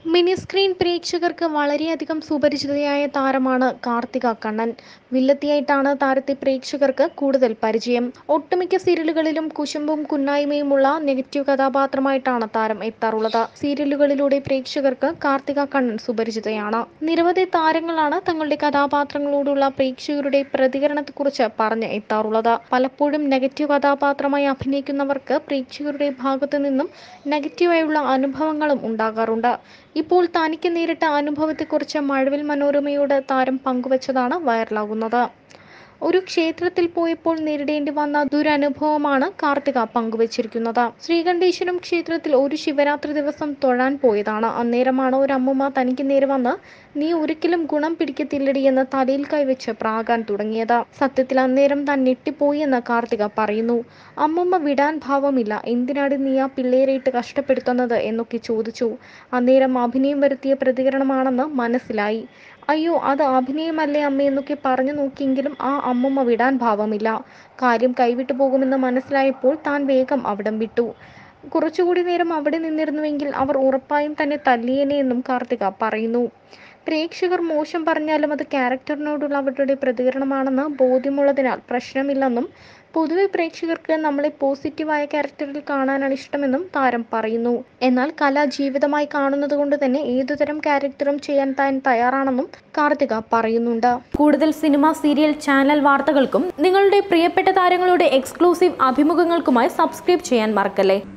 mini screen പ്രേക്ഷകർക്ക് വളരെയധികം സുപരിചിതയായ താരമാണ് കാർത്തിക കണ്ണൻ വില്ലത്തിയായിട്ടാണ് താരത്തെ പ്രേക്ഷകർക്ക് കൂടുതൽ പരിചയം ഒട്ടുമിക്ക സീരിയലുകളിലും കുശുമ്പും കുന്നായ്മയുമുള്ള നെഗറ്റീവ് കഥാപാത്രമായിട്ടാണ് താരം എത്താറുള്ളത് സീരിയലുകളിലൂടെ പ്രേക്ഷകർക്ക് കാർത്തിക കണ്ണൻ സുപരിചിതയാണ് നിരവധി താരങ്ങളാണ് തങ്ങളുടെ കഥാപാത്രങ്ങളോടുള്ള പ്രേക്ഷകരുടെ പ്രതികരണത്തെക്കുറിച്ച് പറഞ്ഞ് എത്താറുള്ളത് പലപ്പോഴും നെഗറ്റീവ് കഥാപാത്രമായി അഭിനയിക്കുന്നവർക്ക് പ്രേക്ഷകരുടെ ഭാഗത്തു നിന്നും നെഗറ്റീവായുള്ള അനുഭവങ്ങളും ഉണ്ടാകാറുണ്ട് ഇപ്പോൾ തനിക്ക് നേരിട്ട അനുഭവത്തെക്കുറിച്ച് മഴവിൽ മനോരമയോട് താരം പങ്കുവച്ചതാണ് വൈറലാകുന്നത് ഒരു ക്ഷേത്രത്തിൽ പോയപ്പോൾ നേരിടേണ്ടി വന്ന ദുരനുഭവമാണ് കാർത്തിക പങ്കുവച്ചിരിക്കുന്നത് ശ്രീകണ്ഠേശ്വരം ക്ഷേത്രത്തിൽ ഒരു ശിവരാത്രി ദിവസം തൊഴാൻ പോയതാണ് അന്നേരമാണ് ഒരു അമ്മുമ്മ തനിക്ക് നേരെ വന്ന് നീ ഒരിക്കലും ഗുണം പിടിക്കത്തില്ലടി എന്ന് തലയിൽ കൈവച്ച് പ്രാകാൻ തുടങ്ങിയത് സത്യത്തിൽ അന്നേരം താൻ ഞെട്ടിപ്പോയി എന്ന് കാർത്തിക പറയുന്നു അമ്മുമ്മ വിടാൻ ഭാവമില്ല എന്തിനാണ് നീ ആ പിള്ളേരെയിട്ട് കഷ്ടപ്പെടുത്തുന്നത് എന്നൊക്കെ ചോദിച്ചു അന്നേരം അഭിനയം വരുത്തിയ പ്രതികരണമാണെന്ന് മനസ്സിലായി അയ്യോ അത് അഭിനയമല്ലേ അമ്മ എന്നൊക്കെ പറഞ്ഞു നോക്കിയെങ്കിലും ആ അമ്മുമ്മ വിടാൻ ഭാവമില്ല കാര്യം കൈവിട്ടു പോകുമെന്ന് മനസ്സിലായപ്പോൾ താൻ വേഗം അവിടം വിട്ടു കുറച്ചുകൂടി നേരം അവിടെ നിന്നിരുന്നുവെങ്കിൽ അവർ ഉറപ്പായും തന്നെ തല്ലിയേനെ എന്നും കാർത്തിക പറയുന്നു പ്രേക്ഷകർ മോശം പറഞ്ഞാലും അത് ക്യാരക്ടറിനോടുള്ള അവരുടെ പ്രതികരണമാണെന്ന് ബോധ്യമുള്ളതിനാൽ പ്രശ്നമില്ലെന്നും പൊതുവെ പ്രേക്ഷകർക്ക് നമ്മളെ പോസിറ്റീവായ ക്യാരക്ടറിൽ കാണാനാണ് ഇഷ്ടമെന്നും താരം പറയുന്നു എന്നാൽ കല ജീവിതമായി കാണുന്നത് കൊണ്ട് തന്നെ ഏതുതരം ക്യാരക്ടറും ചെയ്യാൻ താൻ തയ്യാറാണെന്നും കാർത്തിക പറയുന്നുണ്ട് കൂടുതൽ സിനിമ സീരിയൽ ചാനൽ വാർത്തകൾക്കും നിങ്ങളുടെ പ്രിയപ്പെട്ട താരങ്ങളുടെ എക്സ്ക്ലൂസീവ് അഭിമുഖങ്ങൾക്കുമായി സബ്സ്ക്രൈബ് ചെയ്യാൻ മറക്കല്ലേ